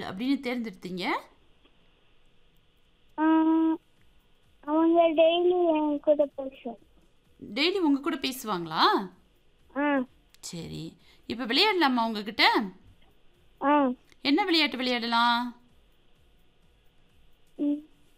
அப்படின்னு தேர்ந்தெடுத்தீங்க ஆ, அவங்க டெய்லி என் கூட பேசுவோம் டெய்லி உங்க கூட பேசுவாங்களா ஆ சரி இப்போ விளையாடலாமா உங்ககிட்ட ஆ என்ன விளையாட்டு விளையாடலாம் ம்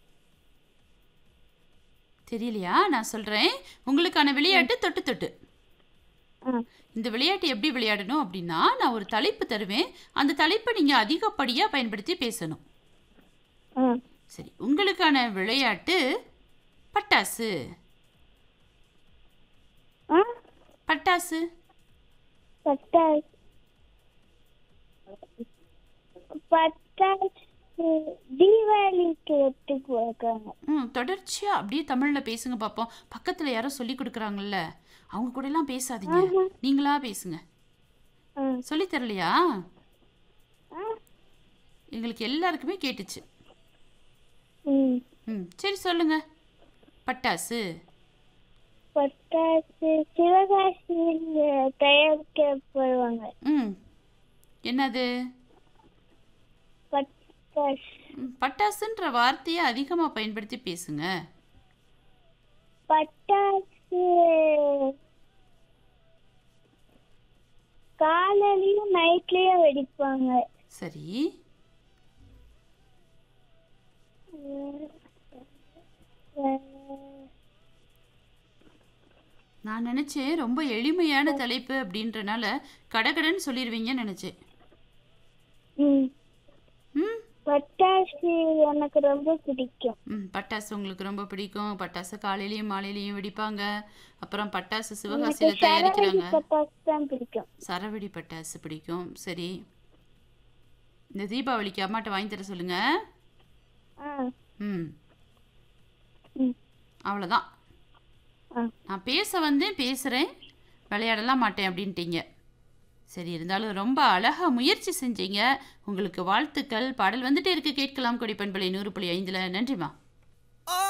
தெரியலையா நான் சொல்கிறேன் உங்களுக்கான விளையாட்டு தொட்டு தொட்டு ஆ இந்த விளையாட்டு எப்படி விளையாடணும் அப்படின்னா நான் ஒரு தலைப்பு தருவேன் அந்த தலைப்பை நீங்கள் அதிகப்படியாக பயன்படுத்தி பேசணும் ஆ சரி உங்களுக்கான விளையாட்டு பட்டாசு ஆ பட்டாசு பட்டாசு பட்டாசு தீபாவளிக்கு எடுத்து போயிருக்காங்க ம் தொடர்ச்சியாக அப்படியே தமிழில் பேசுங்க பார்ப்போம் பக்கத்தில் யாரோ சொல்லி கொடுக்குறாங்கல்ல அவங்க கூட எல்லாம் பேசாதீங்க நீங்களா பேசுங்க ஆ சொல்லித் தரலையா ஆ எங்களுக்கு எல்லாருக்குமே கேட்டுச்சு ம் ம் சரி சொல்லுங்க பட்டாசு பட்டாசு சிவகாசியில் தயாரிக்கப்படுவாங்க ம் என்னது பட்டாசு ம், பட்டாசுன்ற வார்த்தையை அதிகமாக பயன்படுத்தி பேசுங்க பட்டாசு காலையிலயும் நைட்லயும் வெடிப்பாங்க சரி நான் நினச்சேன் ரொம்ப எளிமையான தலைப்பு அப்படின்றனால கடகடன்னு சொல்லிடுவீங்கன்னு நினச்சேன் ம் ம் பட்டாசு எனக்கு ரொம்ப பிடிக்கும் ம் பட்டாசு உங்களுக்கு ரொம்ப பிடிக்கும் பட்டாசு காலையிலயும் மாலையிலயும் வெடிப்பாங்க அப்புறம் பட்டாசு எனக்கு சிவகாசியில் சரவெடி தயாரிக்கிறாங்க பட்டாசு தான் பிடிக்கும் சரவெடி பட்டாசு பிடிக்கும் சரி இந்த தீபாவளிக்கு அம்மாட்ட வாங்கி தர சொல்லுங்க ஆ ம் ம் அவ்வளோதான் ஆ நான் பேச வந்தேன் பேசுகிறேன் விளையாடலாம் மாட்டேன் அப்படின்ட்டீங்க சரி இருந்தாலும் ரொம்ப அழகாக முயற்சி செஞ்சீங்க உங்களுக்கு வாழ்த்துக்கள் பாடல் வந்துட்டே இருக்கு கேட்கலாம் கொடி பண்பலை நூறு புள்ளி ஐந்தில் நன்றிம்மா